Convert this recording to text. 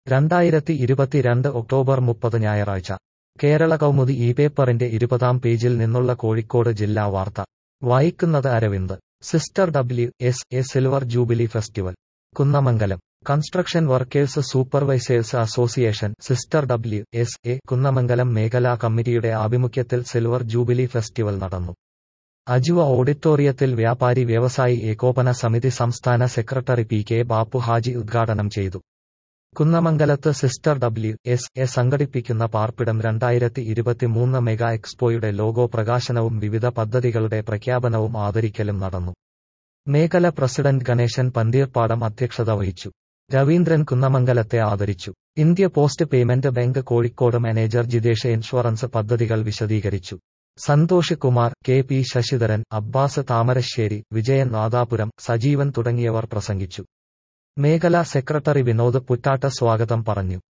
രണ്ടായിരത്തി ഇരുപത്തിരണ്ട് ഒക്ടോബർ മുപ്പത് ഞായറാഴ്ച കേരള കൗമുദി ഈ പേപ്പറിന്റെ ഇരുപതാം പേജിൽ നിന്നുള്ള കോഴിക്കോട് ജില്ലാ വാർത്ത വായിക്കുന്നത് Aravind sister W S A silver jubilee festival Kunnamangalam construction workers supervisors association sister W S A Kunnamangalam മേഖലാ കമ്മിറ്റിയുടെ ആഭിമുഖ്യത്തിൽ സിൽവർ ജൂബിലി ഫെസ്റ്റിവൽ നടന്നു അജുവ ഓഡിറ്റോറിയത്തിൽ വ്യാപാരി വ്യവസായി ഏകോപന സമിതി സംസ്ഥാന secretary P K Bappu Haji ഉദ്ഘാടനം ചെയ്തു കുന്നമംഗലത്ത് സിസ്റ്റർ ഡബ്ല്യു എസ് എ സംഘടിപ്പിക്കുന്ന പാർപ്പിടം രണ്ടായിരത്തി ഇരുപത്തിമൂന്ന് മെഗാ എക്സ്പോയുടെ ലോഗോ പ്രകാശനവും വിവിധ പദ്ധതികളുടെ പ്രഖ്യാപനവും ആദരിക്കലും നടന്നു മേഖല പ്രസിഡന്റ് ഗണേശൻ പന്തീർപ്പാടം അധ്യക്ഷത വഹിച്ചു രവീന്ദ്രൻ കുന്നമംഗലത്തെ ആദരിച്ചു India post payment bank Kozhikode manager Jithesh insurance പദ്ധതികൾ വിശദീകരിച്ചു സന്തോഷ് കുമാർ കെ പി ശശിധരൻ അബ്ബാസ് താമരശ്ശേരി വിജയൻ നാദാപുരം സജീവൻ തുടങ്ങിയവർ പ്രസംഗിച്ചു മേഖലാ സെക്രട്ടറി വിനോദ് പുറ്റാട്ട സ്വാഗതം പറഞ്ഞു